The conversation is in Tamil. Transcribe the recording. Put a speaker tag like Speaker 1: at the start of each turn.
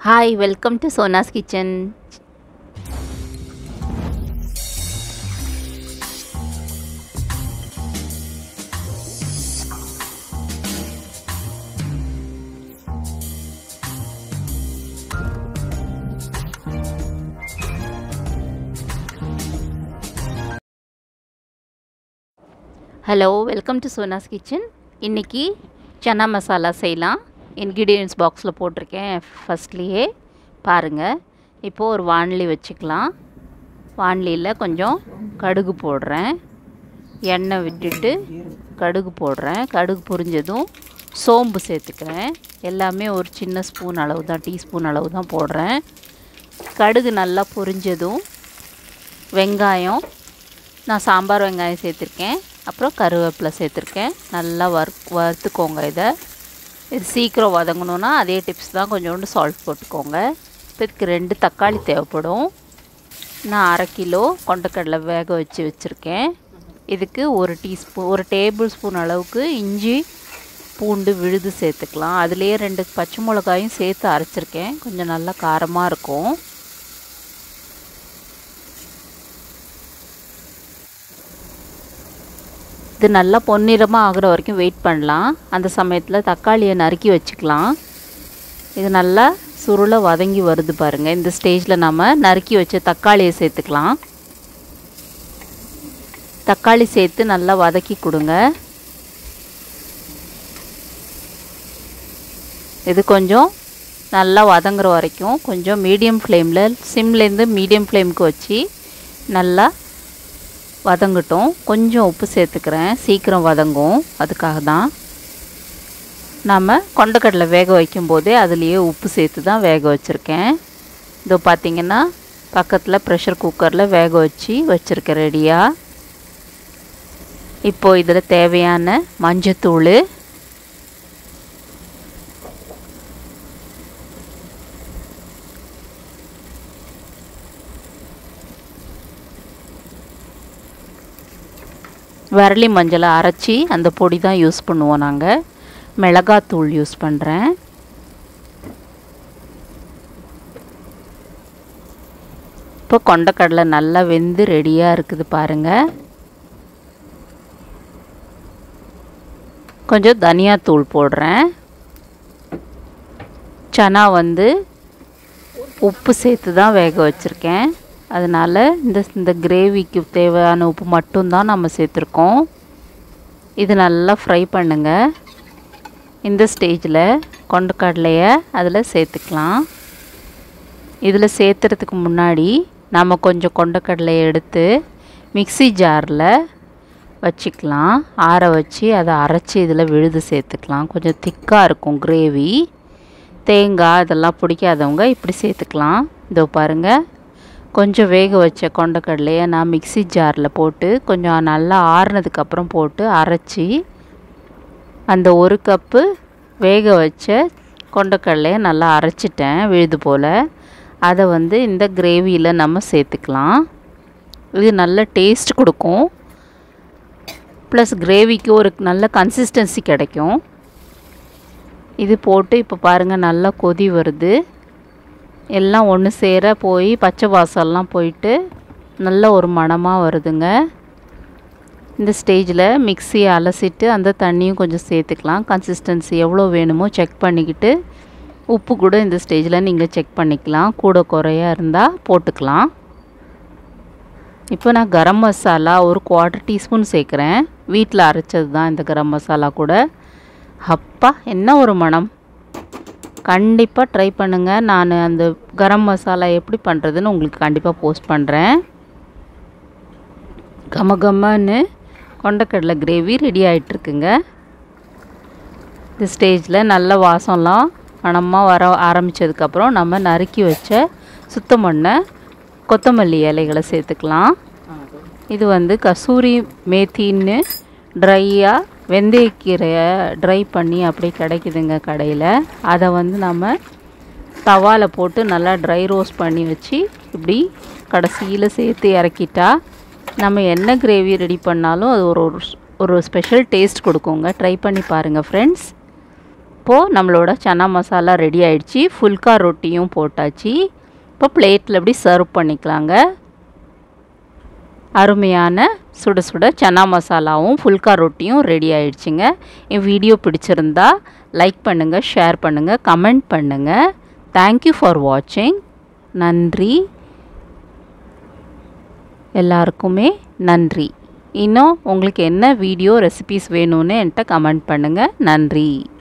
Speaker 1: hi welcome to Sonas kitchen hello welcome to Sonas kitchen இன்றைக்கி சன்னா மசாலா செய்யலாம் இன்க்ரீடியன்ஸ் பாக்ஸில் போட்டிருக்கேன் ஃபஸ்ட்லேயே பாருங்கள் இப்போது ஒரு வானலி வச்சுக்கலாம் வானலியில் கொஞ்சம் கடுகு போடுறேன் எண்ணெய் விட்டுட்டு கடுகு போடுறேன் கடுகு பொரிஞ்சதும் சோம்பு சேர்த்துக்கிறேன் எல்லாமே ஒரு சின்ன ஸ்பூன் அளவு தான் டீஸ்பூன் அளவு தான் போடுறேன் கடுகு நல்லா பொரிஞ்சதும் வெங்காயம் நான் சாம்பார் வெங்காயம் சேர்த்துருக்கேன் அப்புறம் கருவேப்பிலை சேர்த்துருக்கேன் நல்லா வறு வறுத்துக்கோங்க இதை இது சீக்கிரம் வதங்கணுன்னா அதே டிப்ஸ் தான் கொஞ்சோண்டு சால்ட் போட்டுக்கோங்க இப்போ இதுக்கு ரெண்டு தக்காளி தேவைப்படும் நான் அரை கிலோ கொண்டக்கடலை வேக வச்சு வச்சுருக்கேன் இதுக்கு ஒரு டீஸ்பூன் ஒரு டேபிள் ஸ்பூன் அளவுக்கு இஞ்சி பூண்டு விழுது சேர்த்துக்கலாம் அதுலேயே ரெண்டு பச்சை மிளகாயும் சேர்த்து அரைச்சிருக்கேன் கொஞ்சம் நல்லா காரமாக இருக்கும் இது நல்லா பொன்னிறமாக ஆகிற வரைக்கும் வெயிட் பண்ணலாம் அந்த சமயத்தில் தக்காளியை நறுக்கி வச்சுக்கலாம் இது நல்லா சுருளை வதங்கி வருது பாருங்கள் இந்த ஸ்டேஜில் நம்ம நறுக்கி வச்ச தக்காளியை சேர்த்துக்கலாம் தக்காளி சேர்த்து நல்லா வதக்கி கொடுங்க இது கொஞ்சம் நல்லா வதங்குற வரைக்கும் கொஞ்சம் மீடியம் ஃப்ளேமில் சிம்லேருந்து மீடியம் ஃப்ளேமுக்கு வச்சு நல்லா வதங்கட்டும் கொஞ்சம் உப்பு சேர்த்துக்கிறேன் சீக்கிரம் வதங்கும் அதுக்காக தான் நாம் கொண்டக்கடலை வேக வைக்கும்போதே அதுலேயே உப்பு சேர்த்து தான் வேக வச்சுருக்கேன் இதோ பார்த்திங்கன்னா பக்கத்தில் ப்ரெஷர் குக்கரில் வேக வச்சு வச்சுருக்கேன் ரெடியாக இப்போது இதில் தேவையான மஞ்சத்தூள் வரலி மஞ்சளை அரைச்சி அந்த பொடி தான் யூஸ் பண்ணுவோம் நாங்கள் மிளகாத்தூள் யூஸ் பண்ணுறேன் இப்போ கொண்டக்கடலை நல்லா வெந்து ரெடியாக இருக்குது பாருங்கள் கொஞ்சம் தனியாத்தூள் போடுறேன் சனா வந்து உப்பு சேர்த்து தான் வேக வச்சுருக்கேன் அதனால் இந்த இந்த கிரேவிக்கு தேவையான உப்பு மட்டும்தான் நம்ம சேர்த்துருக்கோம் இது நல்லா ஃப்ரை பண்ணுங்கள் இந்த ஸ்டேஜில் கொண்டக்கடலையை அதில் சேர்த்துக்கலாம் இதில் சேர்த்துறதுக்கு முன்னாடி நம்ம கொஞ்சம் கொண்டக்கடலையை எடுத்து மிக்சி ஜாரில் வச்சுக்கலாம் ஆற வச்சு அதை அரைச்சி இதில் விழுது சேர்த்துக்கலாம் கொஞ்சம் திக்காக இருக்கும் கிரேவி தேங்காய் இதெல்லாம் பிடிக்காதவங்க இப்படி சேர்த்துக்கலாம் இதோ பாருங்கள் கொஞ்சம் வேக வச்ச கொண்டக்கடலையை நான் மிக்சி ஜாரில் போட்டு கொஞ்சம் நல்லா ஆறுனதுக்கப்புறம் போட்டு அரைச்சி அந்த ஒரு கப்பு வேக வச்ச கொண்டக்கடலையை நல்லா அரைச்சிட்டேன் விழுது போல் அதை வந்து இந்த கிரேவியில் நம்ம சேர்த்துக்கலாம் இது நல்ல டேஸ்ட் கொடுக்கும் ப்ளஸ் கிரேவிக்கு ஒரு நல்ல கன்சிஸ்டன்சி கிடைக்கும் இது போட்டு இப்போ பாருங்கள் நல்லா கொதி வருது எல்லாம் ஒன்று சேர போய் பச்சை வாசல்லாம் போயிட்டு நல்ல ஒரு மணமாக வருதுங்க இந்த ஸ்டேஜில் மிக்சியை அலசிட்டு அந்த தண்ணியும் கொஞ்சம் சேர்த்துக்கலாம் கன்சிஸ்டன்சி எவ்வளோ வேணுமோ செக் பண்ணிக்கிட்டு உப்பு கூட இந்த ஸ்டேஜில் நீங்கள் செக் பண்ணிக்கலாம் கூட குறையாக இருந்தால் போட்டுக்கலாம் இப்போ நான் கரம் மசாலா ஒரு குவார்ட்டர் டீஸ்பூன் சேர்க்குறேன் வீட்டில் அரைச்சது தான் இந்த கரம் மசாலா கூட அப்பா என்ன ஒரு மனம் கண்டிப்பாக ட்ரை பண்ணுங்கள் நான் அந்த கரம் மசாலா எப்படி பண்ணுறதுன்னு உங்களுக்கு கண்டிப்பாக போஸ்ட் பண்ணுறேன் கம கம்மன்னு கொண்டக்கடலை கிரேவி ரெடி ஆகிட்டுருக்குங்க இந்த ஸ்டேஜில் நல்ல வாசம்லாம் மணமாக வர ஆரம்பித்ததுக்கப்புறம் நம்ம நறுக்கி வச்ச சுத்தம் பண்ண கொத்தமல்லி இலைகளை சேர்த்துக்கலாம் இது வந்து கசூரி மேத்தின்னு ட்ரையாக வெந்தயக்கீரையை ட்ரை பண்ணி அப்படியே கிடைக்குதுங்க கடையில் அதை வந்து நம்ம தவாவில் போட்டு நல்லா ட்ரை ரோஸ்ட் பண்ணி வச்சு இப்படி கடைசியில் சேர்த்து இறக்கிட்டா நம்ம என்ன கிரேவி ரெடி பண்ணாலும் அது ஒரு ஒரு ஒரு ஸ்பெஷல் டேஸ்ட் கொடுக்குங்க ட்ரை பண்ணி பாருங்கள் ஃப்ரெண்ட்ஸ் இப்போது நம்மளோட சன்னா மசாலா ரெடி ஆயிடுச்சு ஃபுல்கா ரொட்டியும் போட்டாச்சு இப்போ பிளேட்டில் எப்படி சர்வ் பண்ணிக்கலாங்க அருமையான சுட சுட சன்னா மசாலாவும் ஃபுல்கா ரொட்டியும் ரெடி ஆயிடுச்சுங்க என் வீடியோ பிடிச்சிருந்தா லைக் பண்ணுங்கள் ஷேர் பண்ணுங்கள் கமெண்ட் பண்ணுங்கள் தேங்க்யூ ஃபார் வாட்சிங் நன்றி எல்லாருக்குமே நன்றி இன்னும் உங்களுக்கு என்ன வீடியோ ரெசிபீஸ் வேணும்னு என்கிட்ட கமெண்ட் பண்ணுங்கள் நன்றி